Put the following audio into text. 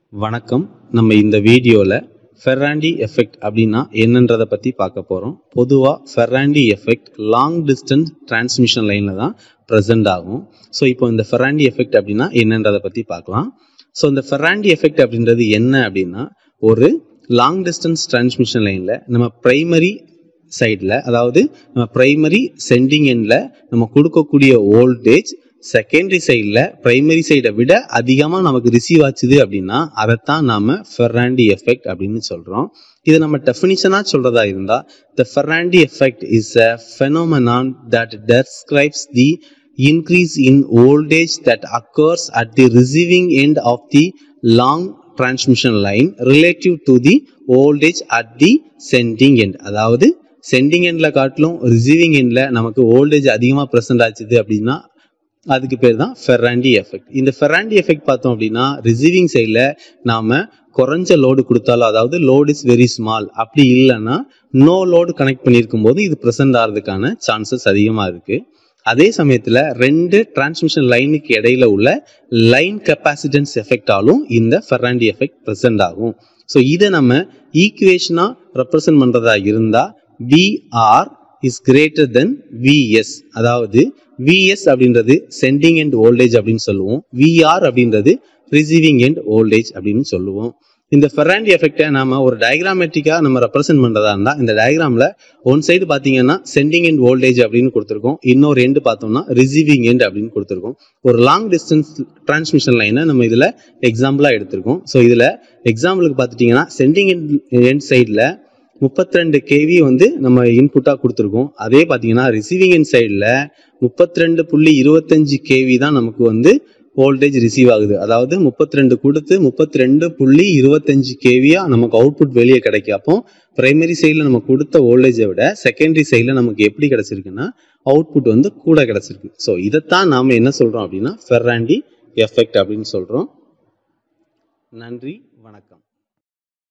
வணக்கம் நம்ம இந்த வீடியோவில் ஃபெர்ராண்டி எஃபெக்ட் அப்படின்னா என்னன்றதை பற்றி பார்க்க போகிறோம் பொதுவாக Ferranti effect long distance transmission லைனில் தான் ப்ரெசென்ட் ஆகும் ஸோ இப்போ இந்த ஃபெர்ராண்டி எஃபெக்ட் அப்படின்னா என்னன்றதை பற்றி பார்க்கலாம் ஸோ இந்த ஃபெர்ராண்டி எஃபெக்ட் அப்படின்றது என்ன அப்படின்னா ஒரு லாங் டிஸ்டன்ஸ் டிரான்ஸ்மிஷன் லைனில் நம்ம பிரைமரி சைடில் அதாவது நம்ம பிரைமரி சென்டிங் எண்டில் நம்ம கொடுக்கக்கூடிய வோல்டேஜ் செகண்டரி சைடில் பிரைமரி சைடை விட அதிகமாக நமக்கு ரிசீவ் ஆச்சுது அப்படின்னா அதைத்தான் நாம ஃபெர்ராண்டி எஃபெக்ட் அப்படின்னு சொல்கிறோம் இது நம்ம டெஃபினிஷனாக சொல்கிறதா இருந்தால் the Ferranti effect is a phenomenon that describes the increase in voltage that occurs at the receiving end of the long transmission line relative to the voltage at the sending end அதாவது sending எண்டில் காட்டிலும் receiving எண்டில் நமக்கு voltage அதிகமாக present ஆச்சுது அப்படின்னா அதுக்கு பேர் தான் ஃபெர்ராண்டி எஃபெக்ட் இந்த ஃபெர்ராண்டி எஃபெக்ட் பார்த்தோம் அப்படின்னா ரிசீவிங் சைடில் நாம குறைஞ்ச லோடு கொடுத்தாலும் அதாவது லோடு இஸ் வெரி ஸ்மால் அப்படி இல்லைன்னா நோ லோடு கனெக்ட் பண்ணியிருக்கும் போது இது ப்ரெசென்ட் ஆகிறதுக்கான சான்சஸ் அதிகமாக இருக்கு அதே சமயத்தில் ரெண்டு டிரான்ஸ்மிஷன் லைனுக்கு இடையில உள்ள லைன் கெப்பாசிட்டன்ஸ் எஃபெக்டாலும் இந்த ஃபெர்ராண்டி எஃபெக்ட் ப்ரெசென்ட் ஆகும் ஸோ இதை நம்ம ஈக்குவேஷனாக ரெப்ரசன்ட் பண்ணுறதா இருந்தால் VR is greater then VS அதாவது விஎஸ் அப்படின்றது சென்டிங் எண்ட் வோல்டேஜ் அப்படின்னு சொல்லுவோம் விஆர் அப்படின்றது ரிசீவிங் எண்ட் வோல்டேஜ் அப்படின்னு சொல்லுவோம் இந்த ஃபெர்ராண்டி எஃபெக்டை நம்ம ஒரு டயக்ராமேட்டிக்கா நம்ம ரெப்ரசென்ட் பண்றதா இருந்தா இந்த டயக்ராம்ல ஒன் சைடு பாத்தீங்கன்னா சென்டிங் எண்ட் வோல்டேஜ் அப்படின்னு கொடுத்துருக்கோம் இன்னொரு எண்டு பார்த்தோம்னா ரிசீவிங் எண்ட் அப்படின்னு கொடுத்துருக்கோம் ஒரு லாங் டிஸ்டன்ஸ் டிரான்ஸ்மிஷன் லைனை நம்ம இதுல எக்ஸாம்பிளா எடுத்திருக்கோம் ஸோ இதுல எக்ஸாம்பிளுக்கு பார்த்துட்டீங்கன்னா சென்டிங் எண்ட் எண்ட் சைடில் முப்பத்தி ரெண்டு கேவி வந்து நம்ம இன்புட்டாக கொடுத்துருக்கோம் அதே பார்த்தீங்கன்னா ரிசீவிங் எண்ட் சைடில் முப்பத்தி ரெண்டு புள்ளி இருபத்தஞ்சு கேவி தான் நமக்கு வந்து வோல்டேஜ் ரிசீவ் ஆகுது அதாவது முப்பத்தி ரெண்டு கொடுத்து முப்பத்தி ரெண்டு புள்ளி இருபத்தஞ்சு கேவியா நமக்கு அவுட்புட் வெளியே கிடைக்கும் அப்போ பிரைமரி சைடில் நம்ம கொடுத்த வோல்டேஜை விட செகண்டரி சைடில் நமக்கு எப்படி கிடைச்சிருக்குன்னா அவுட்புட் வந்து கூட கிடைச்சிருக்கு ஸோ இதைத்தான் நாம என்ன சொல்றோம் அப்படின்னா ஃபெர்ராண்டி எஃபெக்ட் அப்படின்னு சொல்றோம் நன்றி வணக்கம்